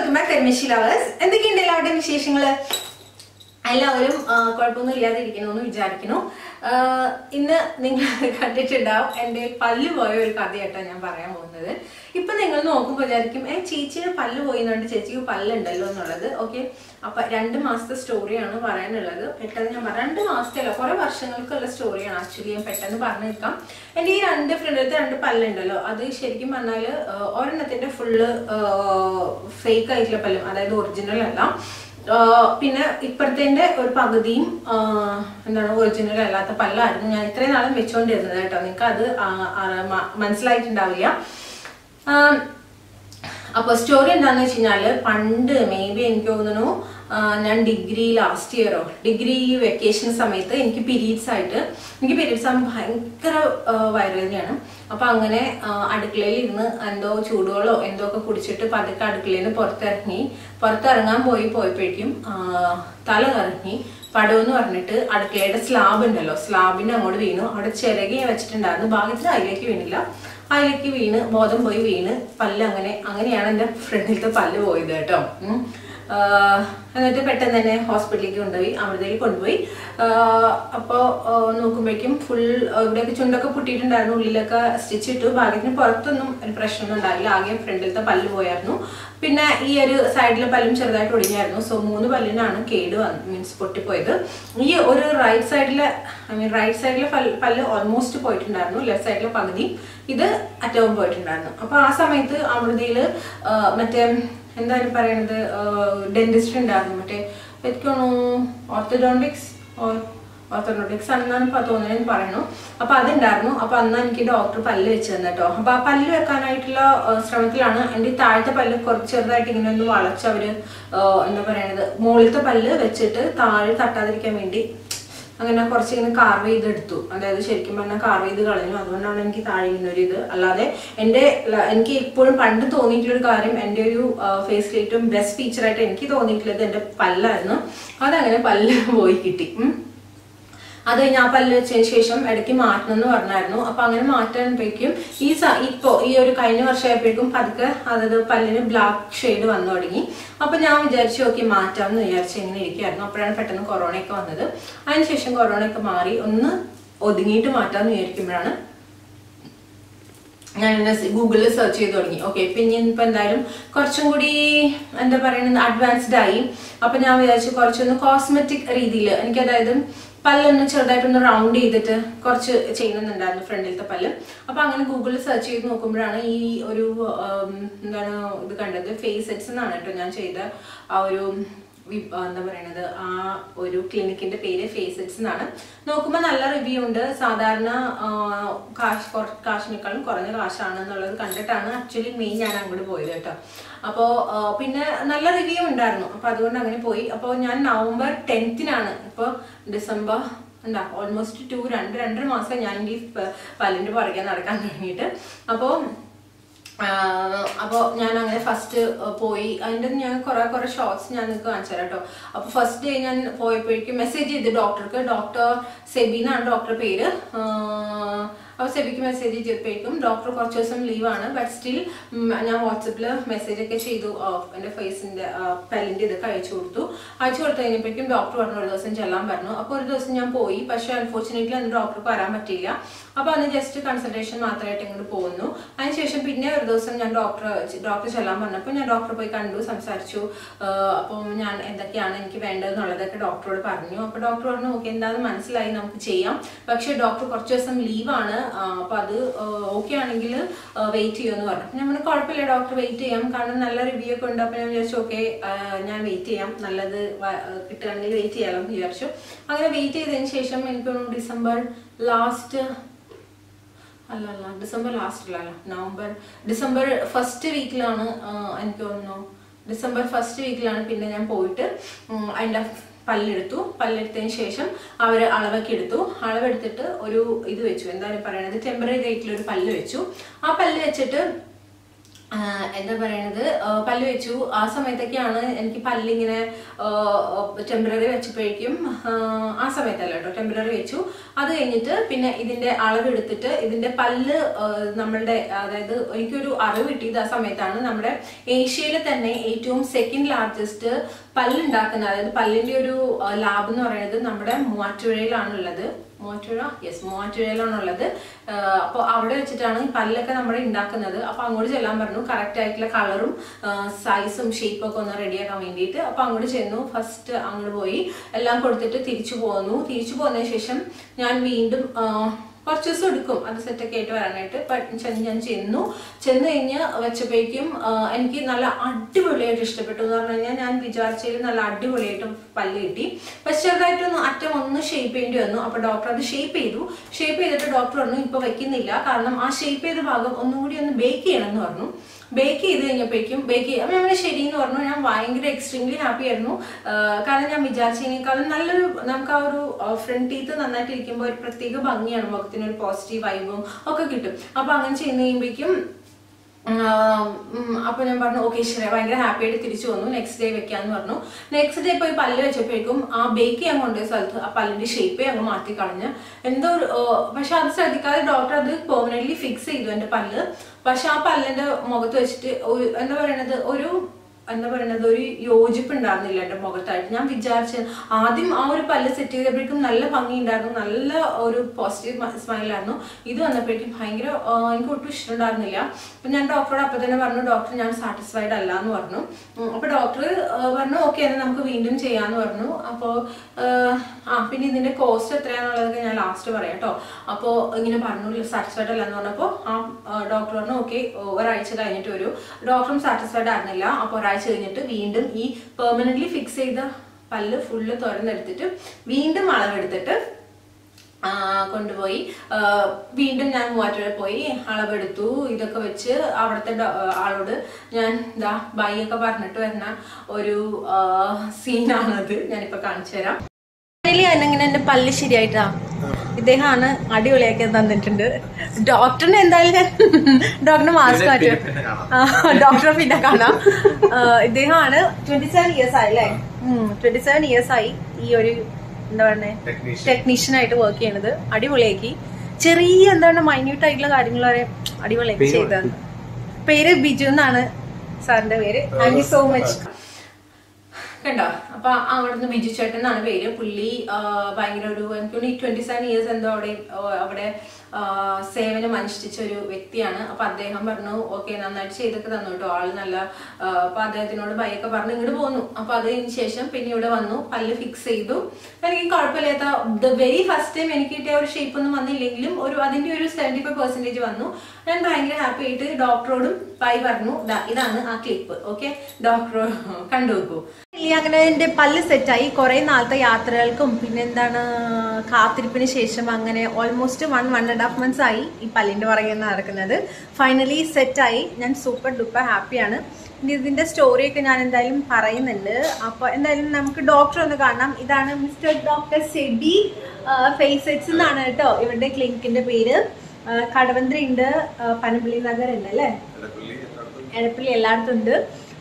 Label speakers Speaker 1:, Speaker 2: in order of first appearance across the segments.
Speaker 1: Welcome back കരിമിഷി lovers എന്തൊക്കെയുണ്ട് എല്ലാവരുടെയും വിശേഷങ്ങള് എല്ലാവരും ആ, കുഴപ്പമൊന്നും ഇല്ലാതെ ഇരിക്കണമെന്ന് വിചാരിക്കുന്നു ആ, ഇന്ന് നിങ്ങൾ കണ്ടിട്ടുണ്ടാവും എൻ്റെ പല്ല് പോയ ഒരു കഥയായിട്ടാണ് ഞാൻ പറയാൻ പോകുന്നത് ഇപ്പൊ നിങ്ങൾ നോക്കുമ്പോൾ വിചാരിക്കും ഏ ചേച്ചിയുടെ പല്ല് പോയി എന്നുണ്ട് ചേച്ചിക്ക് പല്ലുണ്ടല്ലോ എന്നുള്ളത് ഓക്കെ അപ്പൊ രണ്ട് മാസത്തെ സ്റ്റോറിയാണ് പറയാനുള്ളത് പെട്ടെന്ന് ഞാൻ പറയാം രണ്ട് മാസത്തെ അല്ല കുറെ വർഷങ്ങൾക്കുള്ള സ്റ്റോറിയാണ് ആക്ച്വലി ഞാൻ പെട്ടെന്ന് പറഞ്ഞു നിൽക്കാം എൻ്റെ ഈ രണ്ട് ഫ്രണ്ടിലത്തെ രണ്ട് പല്ലുണ്ടല്ലോ അത് ശരിക്കും പറഞ്ഞാല് ആ, ഒരെണ്ണത്തിന്റെ ഫുള്ള് ഫേക്ക് ആയിട്ടുള്ള പല്ലും അതായത് ഒറിജിനൽ അല്ല ആഹ് പിന്നെ ഇപ്പഴത്തെ ഒരു പകുതിയും ആഹ് എന്താണ് ഒറിജിനൽ അല്ലാത്ത പല്ലായിരുന്നു ഞാൻ ഇത്രയും നാളും വെച്ചുകൊണ്ടിരുന്നത് കേട്ടോ നിങ്ങൾക്ക് അത് ആ- ആ- മ- മനസ്സിലായിട്ടുണ്ടാവില്ല ആഹ് അപ്പൊ സ്റ്റോറി എന്താന്ന് വെച്ച് കഴിഞ്ഞാല് പണ്ട് മേ ബി എനിക്ക് തോന്നുന്നു ആ, ഞാൻ ഡിഗ്രി ലാസ്റ്റ് ഇയറോ ഡിഗ്രി വെക്കേഷൻ സമയത്ത് എനിക്ക് പീരീഡ്സ് ആയിട്ട് എനിക്ക് പീരീഡ്സ് ആകുമ്പോൾ ഭയങ്കര ആ, വയറുവേദനയാണ് അപ്പൊ അങ്ങനെ ആ, അടുക്കളയിൽ ഇരുന്ന് എന്തോ ചൂടുകളോ എന്തോ ഒക്കെ കുടിച്ചിട്ട് പതുക്കെ അടുക്കളയിൽ നിന്ന് പുറത്തിറങ്ങി പുറത്തിറങ്ങാൻ പോയി പോയപ്പോഴേക്കും ആ, തല കറങ്ങി പടവെന്ന് പറഞ്ഞിട്ട് അടുക്കളയുടെ സ്ലാബ് ഉണ്ടല്ലോ സ്ലാബിന് അങ്ങോട്ട് വീണു അവിടെ ചിരകി വെച്ചിട്ടുണ്ടായിരുന്നു ഭാഗ്യത്തിന് അതിലേക്ക് വീണില്ല അതിലേക്ക് വീണ് ബോധം പോയി വീണ് പല്ല് അങ്ങനെ അങ്ങനെയാണ് എൻ്റെ ഫ്രണ്ടിലത്തെ പല്ല് പോയത് കേട്ടോ ഉം. ആഹ് എന്നിട്ട് പെട്ടെന്ന് തന്നെ ഹോസ്പിറ്റലിലേക്ക് കൊണ്ടുപോയി അമൃതയിൽ കൊണ്ടുപോയി അപ്പോൾ നോക്കുമ്പോഴേക്കും ഫുൾ ഇവിടെയൊക്കെ ചുണ്ടൊക്കെ പൊട്ടിയിട്ടുണ്ടായിരുന്നു ഉള്ളിലൊക്കെ സ്റ്റിച്ച് ഇട്ടു ഭാഗ്യത്തിന് പുറത്തൊന്നും ഒരു പ്രശ്നമൊന്നും ഉണ്ടായില്ല ആകെ ഫ്രണ്ടിലത്തെ പല്ല് പോയായിരുന്നു പിന്നെ ഈ ഒരു സൈഡിലെ പല്ലും ചെറുതായിട്ട് ഒടിഞ്ഞായിരുന്നു സോ മൂന്ന് പല്ലിനാണ് കേട് വന്ന് മീൻസ് പൊട്ടിപ്പോയത് ഈ ഒരു റൈറ്റ് സൈഡിലെ ഐ മീൻ റൈറ്റ് സൈഡിലെ പല്ല് ഓൾമോസ്റ്റ് പോയിട്ടുണ്ടായിരുന്നു ലെഫ്റ്റ് സൈഡിലെ പകുതി ഇത് അറ്റവും പോയിട്ടുണ്ടായിരുന്നു അപ്പൊ ആ സമയത്ത് അമൃതയില് ആ, മറ്റേ എന്താണ് പറയണത് ഡെന്റിസ്റ്റ് ഉണ്ടായിരുന്നു മറ്റേ എനിക്ക് തോന്നുന്നു ഓർത്തഡോണ്ടിക്സ് ഓർത്തഡോണ്ടിക്സ് അന്നാണ് ഇപ്പൊ തോന്നുന്നത് പറയണു അപ്പൊ അതുണ്ടായിരുന്നു അപ്പൊ അന്ന് എനിക്ക് ഡോക്ടർ പല്ല് വെച്ച് തന്നെ കേട്ടോ അപ്പൊ ആ പല്ല് വെക്കാനായിട്ടുള്ള ആ, ശ്രമത്തിലാണ് എൻ്റെ ഈ താഴത്തെ പല്ല് കുറച്ച് ചെറുതായിട്ട് ഇങ്ങനെ ഒന്ന് വളച്ച് അവര് ആ, എന്താ പറയണത് മുകളിലത്തെ പല്ല് വെച്ചിട്ട് താഴെ തട്ടാതിരിക്കാൻ വേണ്ടി അങ്ങനെ കുറച്ച് ഇങ്ങനെ കാർവ് ചെയ്തെടുത്തു അതായത് ശരിക്കും പറഞ്ഞാൽ കാർവ് ചെയ്ത് കളഞ്ഞു അതുകൊണ്ടാണ് എനിക്ക് താഴെ ഇങ്ങനെ ഒരു ഇത് അല്ലാതെ എൻ്റെ ല- എനിക്ക് ഇപ്പോഴും പണ്ട് തോന്നിയിട്ടുള്ള ഒരു കാര്യം എൻ്റെ ഒരു ഫേസിൽ ഏറ്റവും ബെസ്റ്റ് ഫീച്ചറായിട്ട് എനിക്ക് തോന്നിയിട്ടുള്ളത് എൻ്റെ പല്ലായിരുന്നു അതങ്ങനെ പല്ല് പോയി കിട്ടി ഉം. അത് കഴിഞ്ഞ് ആ പല്ല് വെച്ചതിന് ശേഷം ഇടയ്ക്ക് മാറ്റണം എന്ന് പറഞ്ഞായിരുന്നു അപ്പൊ അങ്ങനെ മാറ്റാനപ്പോഴേക്കും ഈ സ- ഇപ്പോ ഈ ഒരു കഴിഞ്ഞ വർഷമായപ്പോഴേക്കും പതുക്കെ അതായത് പല്ലിന് ബ്ലാക്ക് ഷെയ്ഡ് വന്നു തുടങ്ങി അപ്പൊ ഞാൻ വിചാരിച്ചു ഓക്കെ മാറ്റാമെന്ന് വിചാരിച്ചു ഇങ്ങനെ ഇരിക്കുകയായിരുന്നു അപ്പോഴാണ് പെട്ടെന്ന് കൊറോണയൊക്കെ വന്നത് അതിനുശേഷം കൊറോണയൊക്കെ മാറി ഒന്ന് ഒതുങ്ങിയിട്ട് മാറ്റാമെന്ന് വിചാരിക്കുമ്പോഴാണ് ഞാൻ ഗൂഗിളിൽ സെർച്ച് ചെയ്ത് തുടങ്ങി ഓക്കെ പിന്നെ ഇപ്പൊ എന്തായാലും കുറച്ചും കൂടി എന്താ പറയുന്നത് അഡ്വാൻസ്ഡ് ആയി അപ്പൊ ഞാൻ വിചാരിച്ചു കുറച്ചൊന്ന് കോസ്മെറ്റിക് രീതിയിൽ എനിക്ക് അതായത് പല്ലൊന്ന് ചെറുതായിട്ടൊന്ന് റൗണ്ട് ചെയ്തിട്ട് കുറച്ച് ചെയ്യണമെന്നുണ്ടായിരുന്നു ഫ്രണ്ടിലത്തെ പല്ല് അപ്പൊ അങ്ങനെ ഗൂഗിളിൽ സെർച്ച് ചെയ്ത് നോക്കുമ്പോഴാണ് ഈ ഒരു ഉം, എന്താണ് ഇത് കണ്ടത് ഫേസ് സെറ്റ്സ് എന്നാണ് കേട്ടോ ഞാൻ ചെയ്ത ആ ഒരു വി- ആ, എന്താ പറയണത് ആ ഒരു ക്ലിനിക്കിന്റെ പേര് ഫേസറ്റ്സ് എന്നാണ് നോക്കുമ്പോൾ നല്ല റിവ്യൂ ഉണ്ട് സാധാരണ ആ, കാശ് കുറ- കാശിനേക്കാളും കുറഞ്ഞ കാശാണ് എന്നുള്ളത് കണ്ടിട്ടാണ് ആക്ച്വലി മെയിൻ ഞാൻ അങ്ങോട്ട് പോയത് കേട്ടോ അപ്പോൾ പിന്നെ നല്ല റിവ്യൂ ഉണ്ടായിരുന്നു അപ്പോൾ അതുകൊണ്ട് അങ്ങനെ പോയി അപ്പോൾ ഞാൻ നവംബർ ടെൻത്തിനാണ് ഇപ്പോൾ ഡിസംബർ എന്താ ഓൾമോസ്റ്റ് ടു രണ്ട് രണ്ടര മാസം ഞാൻ ഈ പ- പല്ലിന്റെ പുറകെ നടക്കാൻ തുടങ്ങിയിട്ട് അപ്പോൾ അപ്പോൾ ഞാൻ അങ്ങനെ ഫസ്റ്റ് പോയി അതിൻ്റെ ഞാൻ കുറെ കുറെ ഷോർട്സ് ഞാൻ നിങ്ങൾക്ക് കാണിച്ചു തരാം കേട്ടോ അപ്പോൾ ഫസ്റ്റ് ഡേ ഞാൻ പോയപ്പോഴേക്കും മെസ്സേജ് ചെയ്ത് ഡോക്ടർക്ക് ഡോക്ടർ സെബീനാണ് ഡോക്ടർ പേര് അപ്പോൾ സെബിക്ക് മെസ്സേജ് ചെയ്തപ്പോഴേക്കും ഡോക്ടർ കുറച്ച് ദിവസം ലീവാണ് ബട്ട് സ്റ്റിൽ ഞാൻ വാട്സപ്പിൽ മെസ്സേജ് ഒക്കെ ചെയ്തു ആ, എൻ്റെ ഫേസിൻ്റെ പല്ലിൻ്റെ ഇത് അയച്ചു കൊടുത്തു അയച്ചു കൊടുത്തു കഴിഞ്ഞപ്പോഴേക്കും ഡോക്ടർ പറഞ്ഞു ഒരു ദിവസം ചെല്ലാൻ പറഞ്ഞു അപ്പോൾ ഒരു ദിവസം ഞാൻ പോയി പക്ഷേ അൺഫോർച്ചുനേറ്റ്ലി അന്ന് ഡോക്ടർക്ക് വരാൻ പറ്റിയില്ല അപ്പോൾ അന്ന് ജസ്റ്റ് കൺസൾട്ടേഷൻ മാത്രമായിട്ട് ഇങ്ങോട്ട് പോകുന്നു അതിനുശേഷം പിന്നെ ഒരു ദിവസം ഞാൻ ഡോക്ടർ ഡോക്ടർ ചെല്ലാൻ പറഞ്ഞപ്പോൾ ഞാൻ ഡോക്ടറെ പോയി കണ്ടു സംസാരിച്ചു അപ്പോൾ ഞാൻ എന്തൊക്കെയാണ് എനിക്ക് വേണ്ടതെന്നുള്ളതൊക്കെ ഡോക്ടറോട് പറഞ്ഞു അപ്പോൾ ഡോക്ടർ പറഞ്ഞു ഓക്കെ എന്താണെന്ന് മനസ്സിലായി നമുക്ക് ചെയ്യാം പക്ഷേ ഡോക്ടർ കുറച്ച് ദിവസം ലീവാണ് അപ്പോൾ അത് ഓക്കെ ആണെങ്കിൽ വെയിറ്റ് ചെയ്യുമെന്ന് പറഞ്ഞു അപ്പോൾ ഞാൻ പറഞ്ഞു കുഴപ്പമില്ല ഡോക്ടർ വെയിറ്റ് ചെയ്യാം കാരണം നല്ല റിവ്യൂ ഒക്കെ ഉണ്ട് അപ്പോൾ ഞാൻ വിചാരിച്ചു ഓക്കെ ഞാൻ വെയിറ്റ് ചെയ്യാം നല്ലത് വ- കിട്ടുകയാണെങ്കിൽ വെയിറ്റ് ചെയ്യാമല്ലോ എന്ന് വിചാരിച്ചു അങ്ങനെ വെയിറ്റ് ചെയ്തതിന് ശേഷം എനിക്ക് തോന്നുന്നു ഡിസംബർ ലാസ്റ്റ് അല്ല അല്ല ഡിസംബർ ലാസ്റ്റ് അല്ല നവംബർ ഡിസംബർ ഫസ്റ്റ് വീക്കിലാണ് എനിക്ക് തോന്നുന്നു ഡിസംബർ ഫസ്റ്റ് വീക്കിലാണ് പിന്നെ ഞാൻ പോയിട്ട് ഉം, അതിൻ്റെ പല്ലെടുത്തു പല്ലെടുത്തതിന് ശേഷം അവർ അളവൊക്കെ എടുത്തു അളവെടുത്തിട്ട് ഒരു ഇത് വെച്ചു എന്താണ് പറയണത് ടെമ്പററി ആയിട്ടുള്ള ഒരു പല്ല് വെച്ചു ആ പല്ല് വെച്ചിട്ട് ആഹ് എന്താ പറയണത് ആഹ് പല്ല് വെച്ചു ആ സമയത്തൊക്കെയാണ് എനിക്ക് പല്ലിങ്ങനെ ടെമ്പററി വെച്ചപ്പോഴേക്കും ആഹ് ആ സമയത്തല്ല കേട്ടോ ടെമ്പററി വെച്ചു അത് കഴിഞ്ഞിട്ട് പിന്നെ ഇതിന്റെ അളവെടുത്തിട്ട് ഇതിന്റെ പല്ല് ആഹ് നമ്മളുടെ അതായത് എനിക്കൊരു അറിവ് കിട്ടിയത് ആ സമയത്താണ് നമ്മുടെ ഏഷ്യയിൽ തന്നെ ഏറ്റവും സെക്കൻഡ് ലാർജസ്റ്റ് പല്ലുണ്ടാക്കുന്ന അതായത് പല്ലിന്റെ ഒരു ലാബ് എന്ന് പറയുന്നത് നമ്മുടെ മൂവാറ്റുപുഴയിലാണുള്ളത് മൂവാറ്റുപുഴ യെസ് മൂവാറ്റുപുഴയിലാണുള്ളത് അപ്പോൾ അവിടെ വെച്ചിട്ടാണ് ഈ പല്ലൊക്കെ നമ്മൾ ഉണ്ടാക്കുന്നത് അപ്പോൾ അങ്ങോട്ട് ചെല്ലാൻ പറഞ്ഞു കറക്റ്റ് ആയിട്ടുള്ള കളറും സൈസും ഷേപ്പും ഒക്കെ ഒന്ന് റെഡിയാക്കാൻ വേണ്ടിയിട്ട് അപ്പോൾ അങ്ങോട്ട് ചെന്നു ഫസ്റ്റ് അങ്ങോട്ട് പോയി എല്ലാം കൊടുത്തിട്ട് തിരിച്ചു പോന്നു തിരിച്ചു പോന്നതിന് ശേഷം ഞാൻ വീണ്ടും ആ, കുറച്ച് ദിവസം എടുക്കും അത് സെറ്റൊക്കെ ആയിട്ട് വരാനായിട്ട് ബട്ട് ചെന്ന് ഞാൻ ചെന്നു ചെന്ന് കഴിഞ്ഞ് വെച്ചപ്പോഴേക്കും ആ, എനിക്ക് നല്ല അടിപൊളിയായിട്ട് ഇഷ്ടപ്പെട്ടു എന്ന് പറഞ്ഞു കഴിഞ്ഞാൽ ഞാൻ വിചാരിച്ചതിൽ നല്ല അടിപൊളിയായിട്ട് പല്ല് കിട്ടി പക്ഷെ ചെറുതായിട്ടൊന്ന് അറ്റം ഒന്ന് ഷേപ്പ് ചെയ്യേണ്ടി വന്നു അപ്പൊ ഡോക്ടർ അത് ഷേപ്പ് ചെയ്തു ഷേപ്പ് ചെയ്തിട്ട് ഡോക്ടർ പറഞ്ഞു ഇപ്പൊ വെക്കുന്നില്ല കാരണം ആ ഷേപ്പ് ചെയ്ത ഭാഗം ഒന്നും കൂടി ഒന്ന് ബേക്ക് ചെയ്യണം എന്ന് പറഞ്ഞു ബേക്ക് ചെയ്ത് കഴിഞ്ഞപ്പോഴേക്കും ബേക്ക് ചെയ്യാം അപ്പം ഞാൻ ശരി എന്ന് പറഞ്ഞു ഞാൻ ഭയങ്കര എക്സ്ട്രീംലി ഹാപ്പി ആയിരുന്നു ആ, കാരണം ഞാൻ വിചാരിച്ചതിനേക്കാളും നല്ലൊരു നമുക്ക് ആ ഒരു ഫ്രണ്ട് ടീത്ത് നന്നായിട്ട് ഇരിക്കുമ്പോൾ ഒരു പ്രത്യേക ഭംഗിയാണ് മുഖത്തിന് ഒരു പോസിറ്റീവ് വൈബും ഒക്കെ കിട്ടും അപ്പൊ അങ്ങനെ ചെയ്യുന്ന കഴിയുമ്പോഴേക്കും അപ്പൊ ഞാൻ പറഞ്ഞു ഓക്കെ ശരി ഭയങ്കര ഹാപ്പി ആയിട്ട് തിരിച്ചു വന്നു നെക്സ്റ്റ് ഡേ വെക്കാന്ന് പറഞ്ഞു നെക്സ്റ്റ് ഡേ പോയി പല്ല് വെച്ചപ്പോഴേക്കും ആ ബേക്ക് ചെയ്യാൻ കൊണ്ടുപോയ സ്ഥലത്ത് ആ പല്ലിന്റെ ഷേപ്പേ അങ്ങ് മാറ്റി കളഞ്ഞ് എന്തോ ഒരു പക്ഷെ അത് ശ്രദ്ധിക്കാതെ ഡോക്ടർ അത് പെർമനന്റ്ലി ഫിക്സ് ചെയ്തു എന്റെ പല്ല് പക്ഷെ ആ പല്ലിന്റെ മുഖത്ത് വെച്ചിട്ട് ഒരു- എന്താ പറയണത് ഒരു എന്താ പറയുന്നത് ഒരു യോജിപ്പ് ഉണ്ടായിരുന്നില്ല എന്റെ മുഖത്തായിട്ട് ഞാൻ വിചാരിച്ച ആദ്യം ആ ഒരു പല്ല് സെറ്റ് ചെയ്തപ്പോഴേക്കും നല്ല ഭംഗി ഉണ്ടായിരുന്നു നല്ല ഒരു പോസിറ്റീവ് സ്മൈൽ ആയിരുന്നു ഇത് വന്നപ്പോഴേക്കും ഭയങ്കര ആ, എനിക്ക് ഒട്ടും ഇഷ്ടമുണ്ടായിരുന്നില്ല അപ്പൊ ഞാൻ ഡോക്ടറോട് അപ്പൊ തന്നെ പറഞ്ഞു ഡോക്ടർ ഞാൻ സാറ്റിസ്ഫൈഡ് അല്ല എന്ന് പറഞ്ഞു ഉം, അപ്പൊ ഡോക്ടർ പറഞ്ഞു ഓക്കെ എന്നാൽ നമുക്ക് വീണ്ടും ചെയ്യാന്ന് പറഞ്ഞു അപ്പോൾ ആ പിന്നെ ഇതിന്റെ കോസ്റ്റ് എത്രയാണെന്നുള്ളതൊക്കെ ഞാൻ ലാസ്റ്റ് പറയാം കേട്ടോ അപ്പോൾ ഇങ്ങനെ പറഞ്ഞു സാറ്റിസ്ഫൈഡ് അല്ല എന്ന് പറഞ്ഞപ്പോൾ ആ ഡോക്ടർ പറഞ്ഞു ഓക്കെ ഒരാഴ്ച കഴിഞ്ഞിട്ട് വരൂ ഡോക്ടറും സാറ്റിസ്ഫൈഡ് ആയിരുന്നില്ല അപ്പോൾ ഒരാഴ്ച കഴിഞ്ഞിട്ട് വീണ്ടും ഈ പെർമനന്റ്ലി ഫിക്സ് ചെയ്ത പല്ല് ഫുള്ള് തുറന്നെടുത്തിട്ട് വീണ്ടും അളവെടുത്തിട്ട് ആ, കൊണ്ടുപോയി ആ, വീണ്ടും ഞാൻ മൂവാറ്റുപുഴ പോയി അളവെടുത്തു ഇതൊക്കെ വെച്ച് അവിടുത്തെ ഡോ- ആളോട് ഞാൻ എന്താ ബൈ ഒക്കെ പറഞ്ഞിട്ട് വരുന്ന ഒരു സീനാണത് ഞാനിപ്പോ കാണിച്ചു തരാം അങ്ങനെ എന്റെ പല്ല് ശരിയായിട്ടാ ഇദ്ദേഹമാണ് അടിപൊളിയാക്കി തന്നിട്ടുണ്ട് ഡോക്ടറിന് എന്തായാലും ഞാൻ ഡോക്ടറിന് മാസ്ക് മാറ്റും ഡോക്ടറെ പിന്നെ കാണാം ആ, ഇദ്ദേഹമാണ് ട്വന്റി സെവൻ ഇയേഴ്സ് ആയി അല്ലേ ട്വന്റി സെവൻ ഇയേഴ്സ് ആയി ഈ ഒരു എന്താ പറയുക
Speaker 2: ടെക്നീഷ്യൻ
Speaker 1: ടെക്നീഷ്യൻ ആയിട്ട് വർക്ക് ചെയ്യണത് അടിപൊളിയാക്കി ചെറിയ എന്താണ് മൈന്യൂട്ട് ആയിട്ടുള്ള കാര്യങ്ങൾ വരെ അടിപൊളിയാക്കി
Speaker 2: പേര്
Speaker 1: ചെയ്തത് പേര് ബിജു എന്നാണ് സാറിന്റെ പേര് താങ്ക് യു സോ മച്ച് കണ്ടോ അപ്പൊ അവിടുന്ന് ബിജു ചേട്ടൻ എന്നാണ് പേര് പുള്ളി ആ, ഭയങ്കര ഒരു എനിക്ക് ട്വന്റി സെവൻ ഇയേഴ്സ് എന്തോ അവിടെ ആ, അവിടെ ആ, സേവനം അനുഷ്ഠിച്ച ഒരു വ്യക്തിയാണ് അപ്പൊ അദ്ദേഹം പറഞ്ഞു ഓക്കെ നന്നായിട്ട് ചെയ്തൊക്കെ തന്നു കേട്ടോ ആള് നല്ല ആ, അപ്പൊ അദ്ദേഹത്തിനോട് ബൈയൊക്കെ പറഞ്ഞു ഇങ്ങോട്ട് പോന്നു അപ്പൊ അതിന് ശേഷം പിന്നെ ഇവിടെ വന്നു പല്ല് ഫിക്സ് ചെയ്തു എനിക്ക് കുഴപ്പമില്ലാത്ത ദ വെരി ഫസ്റ്റ് ടൈം എനിക്ക് കിട്ടിയ ഒരു ഷേപ്പ് ഒന്നും വന്നില്ലെങ്കിലും ഒരു അതിന്റെ ഒരു സെവന്റി ഫൈവ് പെർസെന്റേജ് വന്നു ഞാൻ ഭയങ്കര ഹാപ്പി ആയിട്ട് ഡോക്ടറോടും ബൈ പറഞ്ഞു ദാ ഇതാണ് ആ ക്ലിപ്പ് ഓക്കെ ഡോക്ടർ കണ്ടു നോക്കൂ ഇല്ല, അങ്ങനെ എന്റെ പല്ല് സെറ്റായി കുറെ നാളത്തെ യാത്രകൾക്കും പിന്നെ എന്താണ് കാത്തിരിപ്പിന് ശേഷം അങ്ങനെ almost one one and half months ആയി ഈ പല്ലിന്റെ പുറകെ നടക്കുന്നത് ഫൈനലി സെറ്റായി ഞാൻ സൂപ്പർ ഡൂപ്പർ ഹാപ്പിയാണ് ഇനി ഇതിന്റെ സ്റ്റോറിയൊക്കെ ഞാൻ എന്തായാലും പറയുന്നുണ്ട് അപ്പൊ എന്തായാലും നമുക്ക് ഡോക്ടർ ഒന്ന് കാണാം ഇതാണ് mister doctor Sebi facets എന്നാണ് കേട്ടോ ഇവരുടെ ക്ലിനിക്കിന്റെ പേര് ആ, കടവന്ത്രി ഉണ്ട് ആ, പനമ്പള്ളി നഗർ ഉണ്ട് അല്ലേ എടപ്പള്ളി എല്ലായിടത്തും ഉണ്ട്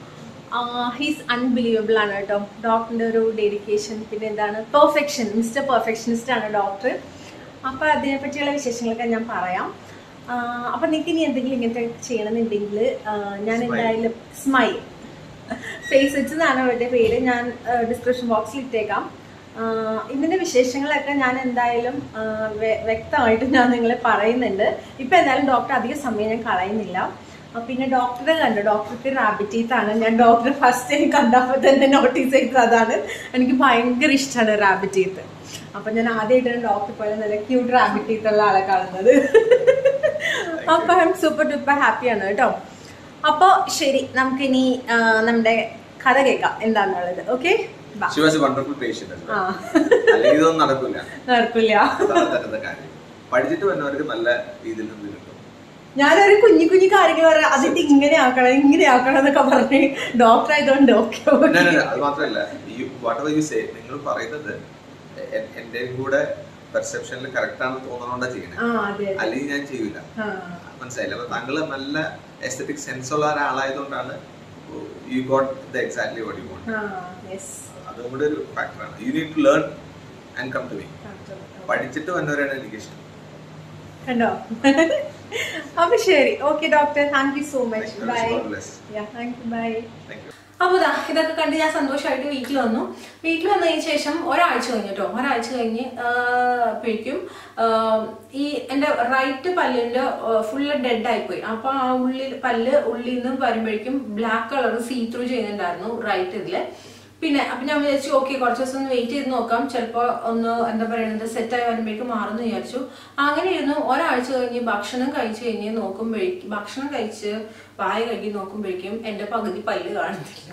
Speaker 1: ഹീസ് അൺബിലീവബിൾ ആണ് കേട്ടോ ഡോക്ടറിന്റെ ഒരു ഡെഡിക്കേഷൻ പിന്നെ എന്താണ് പെർഫെക്ഷൻ മിസ്റ്റർ പെർഫെക്ഷനിസ്റ്റ് ആണ് ഡോക്ടർ അപ്പൊ അതിനെ പറ്റിയുള്ള വിശേഷങ്ങളൊക്കെ ഞാൻ പറയാം ആ, അപ്പൊ നിങ്ങൾക്ക് ഇനി എന്തെങ്കിലും ഇങ്ങനത്തെ ചെയ്യണമെന്നുണ്ടെങ്കിൽ ആ, ഞാൻ എന്തായാലും സ്മൈൽ ഫേസ് വെച്ച് എന്നാണ് അവരുടെ പേര് ഞാൻ ഡിസ്ക്രിപ്ഷൻ ബോക്സിൽ ഇട്ടേക്കാം ആ, ഇതിന്റെ വിശേഷങ്ങളൊക്കെ ഞാൻ എന്തായാലും ആ, വ്യ- വ്യക്തമായിട്ട് ഞാൻ നിങ്ങളെ പറയുന്നുണ്ട് ഇപ്പൊ എന്തായാലും ഡോക്ടർ അധികം സമയം ഞാൻ കളയുന്നില്ല ആ, പിന്നെ ഡോക്ടറെ കണ്ടു ഡോക്ടർക്ക് റാബിറ്റ് ടീത്ത് ആണ് ഞാൻ ഡോക്ടറെ ഫസ്റ്റ് ടൈം കണ്ടപ്പോൾ തന്നെ നോട്ടീസ് ചെയ്തത് അതാണ് എനിക്ക് ഭയങ്കര ഇഷ്ടമാണ് റാബിറ്റ് ടീത്ത് അപ്പൊ ഞാൻ ആദ്യമായിട്ടാണ് ഡോക്ടർ പോലെ നല്ല ക്യൂട്ട് റാബിറ്റ് ടീത്ത് ഉള്ള ആളെ കാണുന്നത് അപ്പൊ ഐ എം സൂപ്പർ ഡൂപ്പർ ഹാപ്പിയാണ് കേട്ടോ അപ്പൊ ശരി നമുക്കിനി ആ, നമ്മുടെ കഥ കേൾക്കാം എന്താന്നുള്ളത് okay
Speaker 2: she was a wonderful patient
Speaker 1: ആ
Speaker 2: അല്ലെങ്കിൽ ഇതൊന്നും നടക്കില്ല
Speaker 1: നടക്കില്ല
Speaker 2: അതാണ് തരുന്ന കാര്യം പഠിച്ചിട്ട് വന്നവർക്ക് നല്ല രീതിയിൽ നിന്ന് കിട്ടും
Speaker 1: ഞാനൊരു കുഞ്ഞു കുഞ്ഞു കാര്യങ്ങൾ പറയാം അതിന്റെ ഇങ്ങനെ ആക്കണം ഇങ്ങനെ ആക്കണം എന്നൊക്കെ പറഞ്ഞ് ഡോക്ടർ ആയതുകൊണ്ട് ഓക്കെ
Speaker 2: No, no, no, അത് മാത്രമല്ല ഈ വാട്ട് യു സേ നിങ്ങൾ പറയുന്നത് എ- എന്റെ കൂടെ പെർസെപ്ഷനിൽ കറക്റ്റ് ആണെന്ന് തോന്നണോണ്ടാ ചെയ്യണേ
Speaker 1: ആ അതെ അതെ
Speaker 2: അല്ലെങ്കിൽ ഞാൻ ചെയ്യൂല
Speaker 1: ആ
Speaker 2: മനസ്സിലായില്ല അപ്പൊ താങ്കള് നല്ല എസ്തറ്റിക് സെൻസ് ഉള്ള ഒരാളായതുകൊണ്ടാണ് you got the exactly what you want
Speaker 1: yes
Speaker 2: അതും കൂടെ ഒരു ഫാക്ടറാണ് you need to learn and come to me പഠിച്ചിട്ട് വന്നവരാണ് എനിക്ക് ഇഷ്ടം
Speaker 1: കണ്ടോ അപ്പൊ ശരി okay doctor thank you so much
Speaker 2: Thank you.
Speaker 1: Bye
Speaker 2: God bless.
Speaker 1: Thank you bye
Speaker 2: thank you
Speaker 1: അപ്പൊ ദാ ഇതൊക്കെ കണ്ട് ഞാൻ സന്തോഷമായിട്ട് വീട്ടിൽ വന്നു വീട്ടിൽ വന്നതിന് ശേഷം ഒരാഴ്ച കഴിഞ്ഞിട്ടോ ഒരാഴ്ച കഴിഞ്ഞ് പ്പോഴേക്കും ഈ എന്റെ റൈറ്റ് പല്ലിന്റെ ഫുള്ള് ഡെഡ് ആയിപ്പോയി അപ്പൊ ആ ഉള്ളിൽ പല്ല് ഉള്ളിൽ നിന്ന് വരുമ്പോഴേക്കും ബ്ലാക്ക് കളർ സീ ത്രൂ ചെയ്യുന്നുണ്ടായിരുന്നു റൈറ്റ് ഇതില് പിന്നെ അപ്പൊ ഞാൻ വിചാരിച്ചു ഓക്കെ കുറച്ച് ദിവസം ഒന്ന് വെയിറ്റ് ചെയ്ത് നോക്കാം ചിലപ്പോ ഒന്ന് എന്താ പറയുന്നത് സെറ്റ് ആയി വരുമ്പോഴേക്കും മാറുമെന്ന് വിചാരിച്ചു അങ്ങനെ ഇരുന്നു ഒരാഴ്ച കഴിഞ്ഞ് ഭക്ഷണം കഴിച്ചു കഴിഞ്ഞ് നോക്കുമ്പോഴേക്കും ഭക്ഷണം കഴിച്ച് വായ കഴുകി നോക്കുമ്പോഴേക്കും എന്റെ പകുതി പല്ല് കാണുന്നില്ല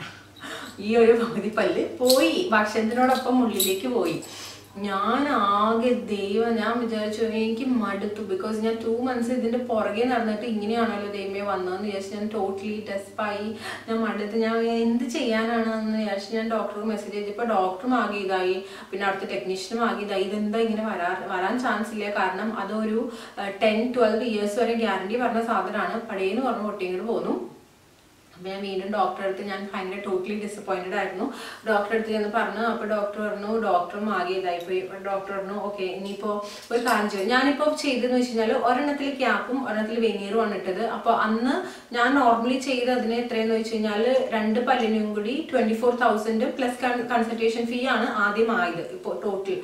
Speaker 1: ഈ ഒരു പകുതി പല്ല് പോയി ഭക്ഷണത്തിനോടൊപ്പം ഉള്ളിലേക്ക് പോയി ഞാൻ ആകെ ദൈവം ഞാൻ വിചാരിച്ചു എനിക്ക് മടുത്തു ബിക്കോസ് ഞാൻ ടു മന്ത്സ് ഇതിന്റെ പുറകെ നടന്നിട്ട് ഇങ്ങനെയാണല്ലോ ദൈവമേ വന്നതെന്ന് വിചാരിച്ചു ഞാൻ ടോട്ടലി ഡെസ്പായി ഞാൻ മടുത്ത് ഞാൻ എന്ത് ചെയ്യാനാണെന്ന് വിചാരിച്ചു ഞാൻ ഡോക്ടർക്ക് മെസ്സേജ് ചെയ്തപ്പോൾ ഡോക്ടറും ആകെ ഇതായി പിന്നെ അടുത്ത ടെക്നീഷ്യനും ആകെ ഇതായി ഇതെന്താ ഇങ്ങനെ വരാ വരാൻ ചാൻസ് ഇല്ല കാരണം അതൊരു ടെൻ ട്വൽവ് ഇയേഴ്സ് വരെ ഗ്യാരണ്ടി പറഞ്ഞ സാധനമാണ് പഴയെന്ന് പറഞ്ഞ് ഒട്ടിങ്ങോട്ട് പോന്നു അപ്പൊ ഞാൻ വീണ്ടും ഡോക്ടറെ അടുത്ത് ഞാൻ ഭയങ്കര ടോട്ടലി ഡിസപ്പോയിന്റഡ് ആയിരുന്നു ഡോക്ടറെ അടുത്ത് ചെന്ന് പറഞ്ഞു അപ്പൊ ഡോക്ടർ പറഞ്ഞു ഡോക്ടറും ആകെ ഇതായിപ്പോയി ഡോക്ടർ പറഞ്ഞു ഓക്കെ ഇനിയിപ്പോ ഒരു കാര്യം ചെയ്യും ഞാനിപ്പോ ചെയ്തെന്ന് വെച്ച് കഴിഞ്ഞാൽ ഒരെണ്ണത്തിൽ ക്യാപ്പും ഒരെണ്ണത്തിൽ വെനീറും ആണ് ഇട്ടത് അപ്പൊ അന്ന് ഞാൻ നോർമലി ചെയ്ത് അതിന് എത്രയെന്ന് വെച്ച് കഴിഞ്ഞാൽ രണ്ട് പല്ലിനും കൂടി twenty four thousand plus consultation fee ആണ് ആദ്യം ആയത് ഇപ്പോൾ ടോട്ടൽ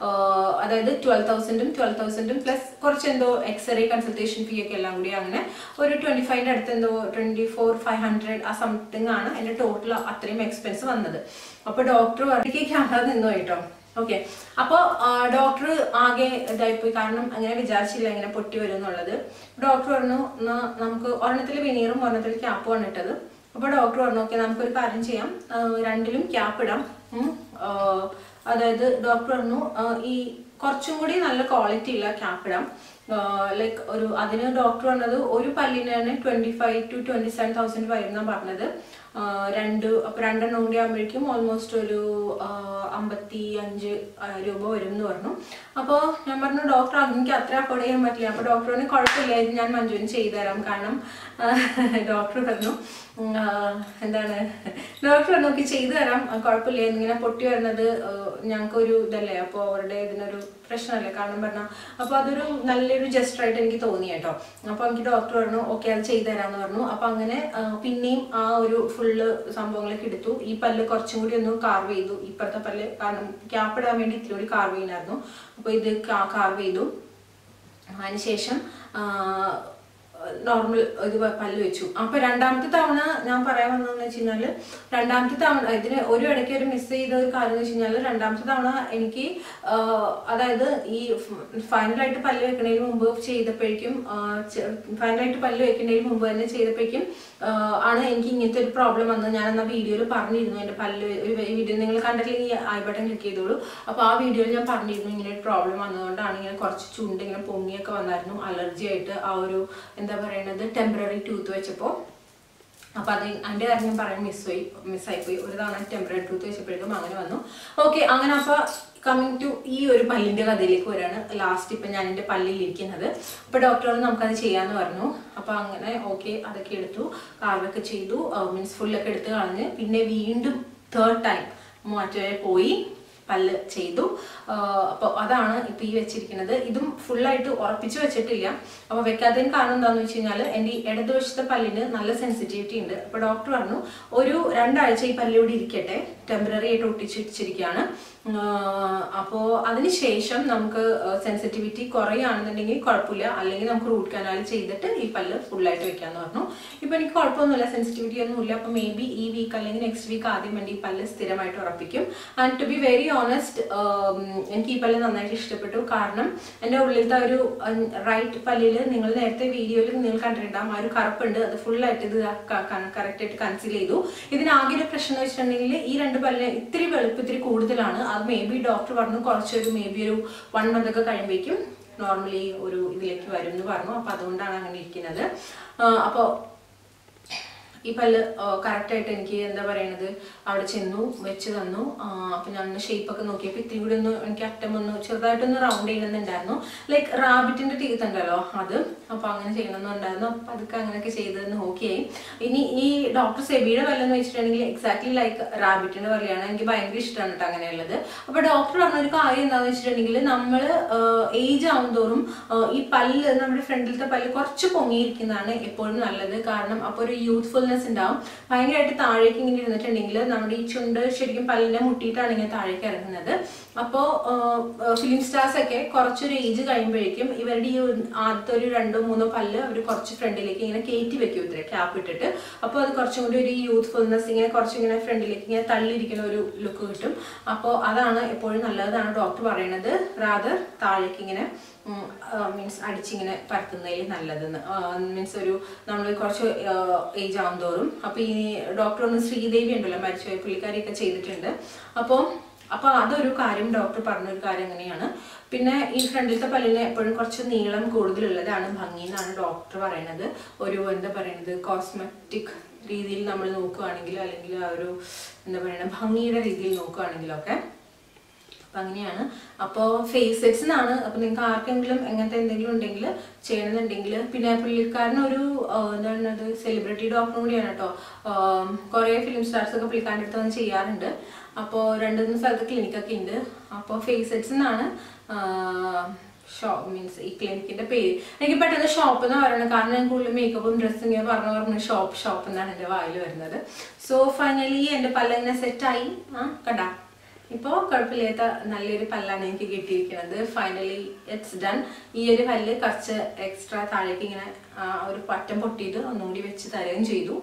Speaker 1: അതായത് ട്വൽവ് തൗസൻഡും ട്വൽവ് തൗസൻഡും പ്ലസ് കുറച്ച് എന്തോ എക്സ്റേ കൺസൾട്ടേഷൻ ഫീ ഒക്കെ എല്ലാം കൂടി അങ്ങനെ ഒരു ട്വന്റി ഫൈവിന്റെ അടുത്ത് എന്തോ ട്വന്റി ഫോർ ഫൈവ് ഹൺഡ്രഡ് ആ സംതിങ് ആണ് എന്റെ ടോട്ടൽ അത്രയും എക്സ്പെൻസ് വന്നത് അപ്പൊ ഡോക്ടർ പറഞ്ഞേക്ക് ക്യാമറ നിന്നു കേട്ടോ ഓക്കെ അപ്പോൾ ഡോക്ടർ ആകെ ഇതായിപ്പോയി കാരണം അങ്ങനെ വിചാരിച്ചില്ല ഇങ്ങനെ പൊട്ടി വരും എന്നുള്ളത് ഡോക്ടർ പറഞ്ഞു "എന്നാ നമുക്ക് ഒരെണ്ണത്തിൽ വിനീറും ഒരെണ്ണത്തിൽ ക്യാപ്പും ആണ് ഇട്ടത് അപ്പോൾ ഡോക്ടർ പറഞ്ഞു ഓക്കെ നമുക്കൊരു കാര്യം ചെയ്യാം ആ, രണ്ടിലും ക്യാപ്പ് ഇടാം ഉം. ആ, അതായത് ഡോക്ടർ പറഞ്ഞു ആ, ഈ കുറച്ചും കൂടി നല്ല ക്വാളിറ്റി ഉള്ള ക്യാപ്പ് ഇടാം ലൈക്ക് ഒരു അതിന് ഡോക്ടർ പറഞ്ഞത് ഒരു പല്ലിന് തന്നെ twenty five to twenty seven thousand വരുന്ന പറഞ്ഞത് ആ, രണ്ട് അപ്പൊ രണ്ടെണ്ണം കൂടി ആകുമ്പോഴേക്കും ഓൾമോസ്റ്റ് ഒരു ആ, അമ്പത്തി അഞ്ച് ആ, രൂപ വരും എന്ന് പറഞ്ഞു അപ്പോൾ ഞാൻ പറഞ്ഞു ഡോക്ടർ എനിക്ക് അത്ര അഫോർഡ് ചെയ്യാൻ പറ്റില്ല അപ്പോൾ ഡോക്ടർ പറഞ്ഞു കുഴപ്പമില്ല ഇത് ഞാൻ മഞ്ജുവിന് ചെയ്തു തരാം കാരണം ഡോക്ടർ പറഞ്ഞു ഉം, ആ, എന്താണ് ഡോക്ടർ പറഞ്ഞു "ഓക്കേ, ചെയ്തു തരാം ആ, കുഴപ്പമില്ല ഇങ്ങനെ പൊട്ടി വരുന്നത് ഞങ്ങൾക്ക് ഒരു ഇതല്ലേ അപ്പോൾ അവരുടെ ഇതിനൊരു പ്രശ്നമല്ലേ കാരണം പറഞ്ഞാൽ അപ്പോൾ അതൊരു നല്ലൊരു ജസ്റ്റർ ആയിട്ട് എനിക്ക് തോന്നി കേട്ടോ അപ്പോൾ എനിക്ക് ഡോക്ടർ പറഞ്ഞു ഓക്കെ അത് ചെയ്തു തരാമെന്ന് പറഞ്ഞു അപ്പോൾ അങ്ങനെ ആ, പിന്നെയും ആ ഒരു ഫുള്ള് സംഭവങ്ങളൊക്കെ എടുത്തു ഈ പല്ല് കുറച്ചും കൂടി ഒന്ന് കാർവ് ചെയ്തു ഇപ്പോഴത്തെ പല്ല് കാരണം ക്യാപ്പ് ഇടാൻ വേണ്ടി ഇത്തിരി കൂടി കാർവ് ചെയ്യുന്നായിരുന്നു അപ്പോൾ ഇത് കാർവ് ചെയ്തു അതിനുശേഷം നോർമൽ ഇത് പല്ല് വെച്ചു അപ്പൊ രണ്ടാമത്തെ തവണ ഞാൻ പറയാൻ വന്നതെന്ന് വെച്ച് കഴിഞ്ഞാല് രണ്ടാമത്തെ തവണ ഇതിന് ഒരു ഇടയ്ക്ക് ഒരു മിസ് ചെയ്ത ഒരു കാര്യം എന്ന് വെച്ച് കഴിഞ്ഞാല് രണ്ടാമത്തെ തവണ എനിക്ക് ആ, അതായത് ഈ ഫൈനലായിട്ട് പല്ല് വെക്കുന്നതിന് മുമ്പ് ചെയ്തപ്പോഴേക്കും ഫൈനലായിട്ട് പല്ല് വെക്കുന്നതിന് മുമ്പ് തന്നെ ചെയ്തപ്പോഴേക്കും ആ, ആണ് എനിക്ക് ഇങ്ങനത്തെ ഒരു പ്രോബ്ലം വന്നത് ഞാൻ എന്നാ വീഡിയോയിൽ പറഞ്ഞിരുന്നു എന്റെ പല്ല് ഒരു വീഡിയോ നിങ്ങൾ കണ്ടിട്ടില്ലെങ്കിൽ ഐ ബട്ടൺ ക്ലിക്ക് ചെയ്തോളൂ അപ്പൊ ആ വീഡിയോയിൽ ഞാൻ പറഞ്ഞിരുന്നു ഇങ്ങനെ ഒരു പ്രോബ്ലം വന്നതുകൊണ്ടാണ് ഇങ്ങനെ കുറച്ച് ചുണ്ട് ഇങ്ങനെ പൊങ്ങിയൊക്കെ വന്നായിരുന്നു അലർജി ആയിട്ട് ആ ഒരു എന്താ പറയണത് ടെമ്പററി ടൂത്ത് വെച്ചപ്പോൾ അപ്പൊ അത് അതിന്റെ കാര്യം ഞാൻ പറയാൻ മിസ്സായി മിസ്സായിപ്പോയി ഒരു തവണ ടെമ്പററി ടൂത്ത് വെച്ചപ്പോഴേക്കും അങ്ങനെ വന്നു ഓക്കെ അങ്ങനെ അപ്പൊ കമ്മിങ് ടു ഈ ഒരു പല്ലിന്റെ കഥയിലേക്ക് വരാണ് ലാസ്റ്റ് ഇപ്പൊ ഞാൻ എന്റെ പല്ലിൽ ഇരിക്കുന്നത് അപ്പൊ ഡോക്ടറോട് നമുക്കത് ചെയ്യാന്ന് പറഞ്ഞു അപ്പൊ അങ്ങനെ ഓക്കെ അതൊക്കെ എടുത്തു കാർവൊക്കെ ചെയ്തു മീൻസ് ഫുള്ളൊക്കെ എടുത്ത് കളഞ്ഞ് പിന്നെ വീണ്ടും തേർഡ് ടൈം മറ്റേ പോയി പല്ല് ചെയ്തു അപ്പോൾ അതാണ് ഇപ്പൊ ഈ വെച്ചിരിക്കുന്നത് ഇതും ഫുള്ളായിട്ട് ഉറപ്പിച്ചു വെച്ചിട്ടില്ല അപ്പൊ വെക്കാത്തതിന് കാരണം എന്താണെന്ന് വെച്ച് കഴിഞ്ഞാൽ എൻ്റെ ഈ ഇടതുവശത്തെ പല്ലിന് നല്ല സെൻസിറ്റിവിറ്റി ഉണ്ട് അപ്പൊ ഡോക്ടർ പറഞ്ഞു ഒരു രണ്ടാഴ്ച ഈ പല്ല് ഇവിടെ ഇരിക്കട്ടെ ടെമ്പററി ആയിട്ട് ഒട്ടിച്ചിരിക്കുകയാണ് അപ്പോൾ അതിനുശേഷം നമുക്ക് സെൻസിറ്റിവിറ്റി കുറയുകയാണെന്നുണ്ടെങ്കിൽ കുഴപ്പമില്ല അല്ലെങ്കിൽ നമുക്ക് റൂട്ട് കനാൽ ചെയ്തിട്ട് ഈ പല്ല് ഫുള്ളായിട്ട് വെക്കാന്ന് പറഞ്ഞു ഇപ്പൊ എനിക്ക് കുഴപ്പമൊന്നുമില്ല സെൻസിറ്റിവിറ്റി ഒന്നും ഇല്ല അപ്പൊ മേ ബി ഈ വീക്ക് അല്ലെങ്കിൽ നെക്സ്റ്റ് വീക്ക് ആദ്യം വേണ്ടി ഈ പല്ല് സ്ഥിരമായിട്ട് ഉറപ്പിക്കും and to be very honest എനിക്ക് ഈ പല്ല് നന്നായിട്ട് ഇഷ്ടപ്പെട്ടു കാരണം എൻ്റെ ഉള്ളിലത്തെ ഒരു റൈറ്റ് പല്ലിൽ നിങ്ങൾ നേരത്തെ വീഡിയോയിൽ നിങ്ങൾ കണ്ടിട്ടുണ്ടാകും ആ ഒരു കറുപ്പുണ്ട് അത് ഫുള്ളായിട്ട് ഇത് കറക്റ്റ് ആയിട്ട് കൺസീൽ ചെയ്തു ഇതിനാകെ ഒരു പ്രശ്നം എന്ന് വെച്ചിട്ടുണ്ടെങ്കിൽ ഈ രണ്ട് പല്ല് ഇത്തിരി വെളുപ്പ് ഇത്തിരി കൂടുതലാണ് അത് മേ ബി ഡോക്ടർ പറഞ്ഞു കുറച്ചൊരു മേ ബി ഒരു വൺ മന്ത് ഒക്കെ കഴിയുമ്പോഴേക്കും നോർമലി ഒരു ഇതിലേക്ക് വരും എന്ന് പറഞ്ഞു അപ്പൊ അതുകൊണ്ടാണ് അങ്ങനെ ഇരിക്കുന്നത് അപ്പോൾ ഈ പല്ല് കറക്റ്റ് ആയിട്ട് എനിക്ക് എന്താ പറയണത് അവിടെ ചെന്നു വെച്ച് തന്നു ആ, അപ്പൊ ഞാൻ ഷേപ്പ് ഒക്കെ നോക്കിയപ്പോൾ ഇത്തിരി കൂടി ഒന്ന് എനിക്ക് അറ്റം ഒന്ന് ചെറുതായിട്ടൊന്ന് റൗണ്ട് ചെയ്യണമെന്നുണ്ടായിരുന്നു ലൈക്ക് റാബിറ്റിന്റെ ടീത്ത് ഉണ്ടല്ലോ അത് അപ്പൊ അങ്ങനെ ചെയ്യണമെന്നുണ്ടായിരുന്നു അപ്പൊ അതൊക്കെ അങ്ങനെയൊക്കെ ചെയ്തതെന്ന് ഓക്കെയായി ഇനി ഈ ഡോക്ടർ സെബിയുടെ പല്ലെന്ന് വെച്ചിട്ടുണ്ടെങ്കിൽ എക്സാക്ട്ലി ലൈക്ക് റാബിറ്റിന്റെ പല്ലാണ് എനിക്ക് ഭയങ്കര ഇഷ്ടമാണ് കേട്ടോ അങ്ങനെയുള്ളത് അപ്പൊ ഡോക്ടർ പറഞ്ഞ ഒരു കാര്യം എന്താണെന്ന് വെച്ചിട്ടുണ്ടെങ്കിൽ നമ്മൾ ഏജ് ആവുന്തോറും ആ, ഈ പല്ല് നമ്മുടെ ഫ്രണ്ടിലത്തെ പല്ല് കുറച്ച് പൊങ്ങിയിരിക്കുന്നതാണ് എപ്പോഴും നല്ലത് കാരണം അപ്പോൾ ഒരു യൂത്ത്ഫുൾനെസ് ഉണ്ടാവും ഭയങ്കരമായിട്ട് താഴേക്ക് ഇങ്ങനെ ഇരുന്നിട്ടുണ്ടെങ്കിൽ നമ്മുടെ ഈ ചുണ്ട് ശരിക്കും പല്ലിനെ മുട്ടിയിട്ടാണ് ഇങ്ങനെ താഴേക്ക് ഇറങ്ങുന്നത് അപ്പോൾ ഫിലിം സ്റ്റാർസ് ഒക്കെ കുറച്ചൊരു ഏജ് കഴിയുമ്പോഴേക്കും ഇവരുടെ ഈ ഒരു ആദ്യത്തെ ഒരു രണ്ടോ മൂന്നോ പല്ല് അവർ കുറച്ച് ഫ്രണ്ടിലേക്ക് ഇങ്ങനെ കയറ്റി വെക്കും ഇത്ര ക്യാപ്പ് ഇട്ടിട്ട് അപ്പോൾ അത് കുറച്ചും കൂടി ഒരു യൂത്ത്ഫുൾനെസ് ഇങ്ങനെ കുറച്ചിങ്ങനെ ഫ്രണ്ടിലേക്ക് ഇങ്ങനെ തള്ളിയിരിക്കുന്ന ഒരു ലുക്ക് കിട്ടും അപ്പോൾ അതാണ് എപ്പോഴും നല്ലതാണ് ഡോക്ടർ പറയുന്നത് റാദർ താഴേക്ക് ഇങ്ങനെ മീൻസ് അടിച്ചിങ്ങനെ പരത്തുന്നതിൽ നല്ലതെന്ന് മീൻസ് ഒരു നമ്മൾ കുറച്ച് ഏജ് ആവും തോറും അപ്പോൾ ഈ ഡോക്ടർ ഒന്ന് ശ്രീദേവി ഉണ്ടല്ലോ മരിച്ചുപോയ പുള്ളിക്കാരിയൊക്കെ ചെയ്തിട്ടുണ്ട് അപ്പോൾ അപ്പോൾ അതൊരു കാര്യം ഡോക്ടർ പറഞ്ഞൊരു കാര്യം അങ്ങനെയാണ് പിന്നെ ഈ ഫ്രണ്ടിലത്തെ പല്ലിന് എപ്പോഴും കുറച്ച് നീളം കൂടുതലുള്ളതാണ് ഭംഗി എന്നാണ് ഡോക്ടർ പറയുന്നത് ഒരു എന്താ പറയുന്നത് കോസ്മെറ്റിക് രീതിയിൽ നമ്മൾ നോക്കുകയാണെങ്കിൽ അല്ലെങ്കിൽ ആ ഒരു എന്താ പറയുക ഭംഗിയുടെ രീതിയിൽ നോക്കുകയാണെങ്കിലൊക്കെ അപ്പൊ അങ്ങനെയാണ് അപ്പോൾ ഫേസ് സെറ്റ്സ് എന്നാണ് അപ്പൊ നിങ്ങൾക്ക് ആർക്കെങ്കിലും എങ്ങനത്തെ എന്തെങ്കിലും ഉണ്ടെങ്കിൽ ചെയ്യണമെന്നുണ്ടെങ്കിൽ പിന്നെ പുള്ളിക്കാരൻ ഒരു ആ, എന്താണ് അത് സെലിബ്രിറ്റി ഡോക്ടറും കൂടിയാണ് കേട്ടോ കുറേ ഫിലിം സ്റ്റാർസ് ഒക്കെ പുള്ളിക്കാരൻ്റെ അടുത്ത് വന്ന് ചെയ്യാറുണ്ട് അപ്പോൾ രണ്ട് മൂന്ന് സ്ഥലത്ത് ക്ലിനിക്കൊക്കെ ഉണ്ട് അപ്പോൾ ഫേസ് സെറ്റ്സ് എന്നാണ് ഷോപ്പ് മീൻസ് ഈ ക്ലിനിക്കിന്റെ പേര് എനിക്ക് പെട്ടെന്ന് ഷോപ്പ് എന്ന് പറയുന്നത് കാരണം ഞാൻ കൂടുതൽ മേക്കപ്പും ഡ്രസ്സും ഇങ്ങനെ പറഞ്ഞു പറഞ്ഞു ഷോപ്പ് ഷോപ്പ് എന്നാണ് എൻ്റെ വായിൽ വരുന്നത് സോ ഫൈനലി എൻ്റെ പല്ലിങ്ങനെ സെറ്റായി ആ കണ്ടാ ഇപ്പോൾ കുഴപ്പമില്ലാത്ത നല്ലൊരു പല്ലാണ് എനിക്ക് കിട്ടിയിരിക്കുന്നത് ഫൈനലി ഇറ്റ്സ് ഡൺ ഈ ഒരു പല്ല് കുറച്ച് എക്സ്ട്രാ താഴേക്ക് ഇങ്ങനെ ആ, ഒരു പറ്റം പൊട്ടിയിട്ട് ഒന്നുകൂടി വെച്ച് തരുകയും ചെയ്തു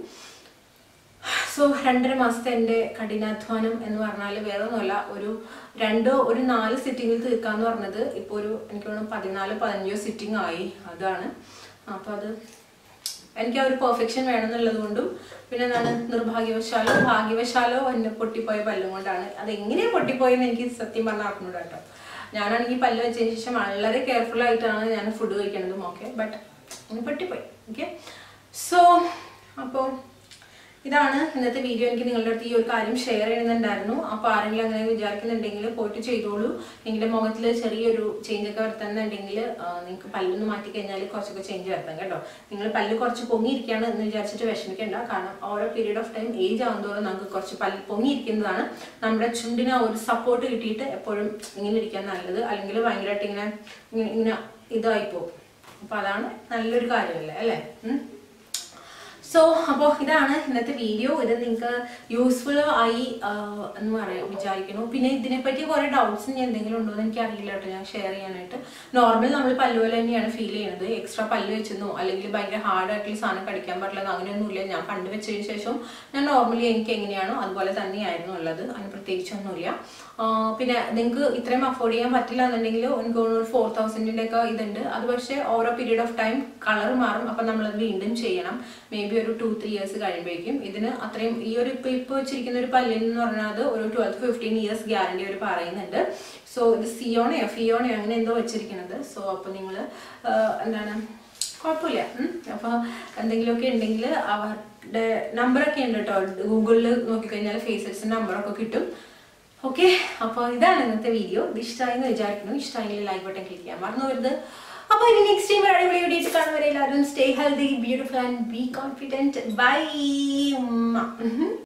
Speaker 1: സോ രണ്ടര മാസത്തെ എൻ്റെ കഠിനാധ്വാനം എന്ന് പറഞ്ഞാൽ വേറെ ഒന്നുമല്ല ഒരു രണ്ടോ ഒരു നാല് സിറ്റിങ്ങിൽ തീർക്കാന്ന് പറഞ്ഞത് ഇപ്പോൾ ഒരു എനിക്ക് തോന്നുന്നു പതിനാല് പതിനഞ്ചോ സിറ്റിംഗ് ആയി അതാണ് അപ്പോൾ അത് എനിക്ക് ആ ഒരു പെർഫെക്ഷൻ വേണമെന്നുള്ളത് കൊണ്ടും പിന്നെ എന്താണ് നിർഭാഗ്യവശാലോ ഭാഗ്യവശാലോ എന്നെ പൊട്ടിപ്പോയ പല്ലും കൊണ്ടാണ് അത് എങ്ങനെ പൊട്ടിപ്പോയെന്ന് എനിക്ക് സത്യം പറഞ്ഞാൽ അറിഞ്ഞൂടാ കേട്ടോ ഞാനാണെങ്കിൽ പല്ല് വെച്ചതിന് ശേഷം വളരെ കെയർഫുൾ ആയിട്ടാണ് ഞാൻ ഫുഡ് കഴിക്കണതും ഒക്കെ ബട്ട് പൊട്ടിപ്പോയി ഓക്കെ സോ അപ്പോൾ ഇതാണ് ഇന്നത്തെ വീഡിയോ എനിക്ക് നിങ്ങളുടെ അടുത്ത് ഈ ഒരു കാര്യം ഷെയർ ചെയ്യുന്നുണ്ടായിരുന്നു അപ്പോൾ ആരെങ്കിലും അങ്ങനെ വിചാരിക്കുന്നുണ്ടെങ്കിൽ പോയിട്ട് ചെയ്തോളൂ നിങ്ങളുടെ മുഖത്തിൽ ചെറിയൊരു ചേഞ്ച് ഒക്കെ വരുത്തുന്നുണ്ടെങ്കിൽ നിങ്ങൾക്ക് പല്ലൊന്ന് മാറ്റി കഴിഞ്ഞാൽ കുറച്ചൊക്കെ ചേഞ്ച് വരുത്താം കേട്ടോ നിങ്ങൾ പല്ല് കുറച്ച് പൊങ്ങിയിരിക്കുകയാണ് എന്ന് വിചാരിച്ചിട്ട് വിഷമിക്കേണ്ട കാരണം ഓരോ പീരീഡ് ഓഫ് ടൈം ഏജ് ആകുന്നതോറും നമുക്ക് കുറച്ച് പല്ല് പൊങ്ങിയിരിക്കുന്നതാണ് നമ്മുടെ ചുണ്ടിന് ആ ഒരു സപ്പോർട്ട് കിട്ടിയിട്ട് എപ്പോഴും ഇങ്ങനെ ഇരിക്കാൻ നല്ലത് അല്ലെങ്കിൽ ഭയങ്കരമായിട്ട് ഇങ്ങനെ ഇങ്ങനെ ഇങ്ങനെ ഇതായി പോകും അപ്പോൾ അതാണ് നല്ലൊരു കാര്യമല്ലേ അല്ലേ ഉം? സോ അപ്പോൾ ഇതാണ് ഇന്നത്തെ വീഡിയോ ഇത് നിങ്ങൾക്ക് യൂസ്ഫുൾ ആയി ആ, എന്ന് പറയാം വിചാരിക്കുന്നു പിന്നെ ഇതിനെപ്പറ്റി കുറേ ഡൗട്ട്സ് ഇനി എന്തെങ്കിലും ഉണ്ടോ എന്ന് എനിക്ക് അറിയില്ല കേട്ടോ ഞാൻ ഷെയർ ചെയ്യാനായിട്ട് നോർമൽ നമ്മൾ പല്ല് പോലെ തന്നെയാണ് ഫീൽ ചെയ്യുന്നത് എക്സ്ട്രാ പല്ല് വെച്ചെന്നോ അല്ലെങ്കിൽ ഭയങ്കര ഹാർഡ് ആയിട്ടുള്ള സാധനം കടിക്കാൻ പാടില്ല അങ്ങനെയൊന്നുമില്ല ഞാൻ പണ്ട് വെച്ചതിന് ശേഷം ഞാൻ നോർമലി എനിക്ക് എങ്ങനെയാണോ അതുപോലെ തന്നെയായിരുന്നു ഉള്ളത് അതിന് പ്രത്യേകിച്ചൊന്നുമില്ല ആ, പിന്നെ നിങ്ങൾക്ക് ഇത്രയും അഫോർഡ് ചെയ്യാൻ പറ്റില്ല എന്നുണ്ടെങ്കിൽ എനിക്ക് തോന്നുന്നു ഒരു ഫോർ തൗസൻഡിൻ്റെ ഒക്കെ ഇതുണ്ട് അത് പക്ഷേ ഓരോ പീരീഡ് ഓഫ് ടൈം കളർ മാറും അപ്പം നമ്മളത് വീണ്ടും ചെയ്യണം മേ ബി ഒരു ടു ത്രീ ഇയേഴ്സ് കഴിയുമ്പോഴേക്കും ഇതിന് അത്രയും ഈ ഒരു ഇപ്പോൾ ഇപ്പോൾ വെച്ചിരിക്കുന്ന ഒരു പല്ലിന് എന്ന് പറഞ്ഞാൽ ഒരു ട്വൽവ് ഫിഫ്റ്റീൻ ഇയേഴ്സ് ഗ്യാരണ്ടി അവർ പറയുന്നുണ്ട് സോ ഇത് സിയോണയോ ഫിയോണയോ അങ്ങനെ എന്തോ വെച്ചിരിക്കുന്നത് സോ അപ്പോൾ നിങ്ങൾ എന്താണ് കുഴപ്പമില്ല ഉം. അപ്പോൾ എന്തെങ്കിലുമൊക്കെ ഉണ്ടെങ്കിൽ അവരുടെ നമ്പറൊക്കെ ഉണ്ട് കേട്ടോ ഗൂഗിളിൽ നോക്കിക്കഴിഞ്ഞാൽ ഫേസസിൻ്റെ നമ്പറൊക്കെ കിട്ടും ഓക്കെ അപ്പോൾ ഇതാണ് ഇന്നത്തെ വീഡിയോ ഇത് ഇഷ്ടമായി എന്ന് വിചാരിക്കുന്നു ഇഷ്ടമായെങ്കിൽ ലൈക്ക് ബട്ടൺ ക്ലിക്ക് ചെയ്യാൻ മറന്നു വരുത് അപ്പോൾ ഇനി നെക്സ്റ്റ് ടൈം ഒരു അടിപൊളി വീഡിയോ കാണുന്നവരെ എല്ലാവരും stay healthy beautiful and be confident by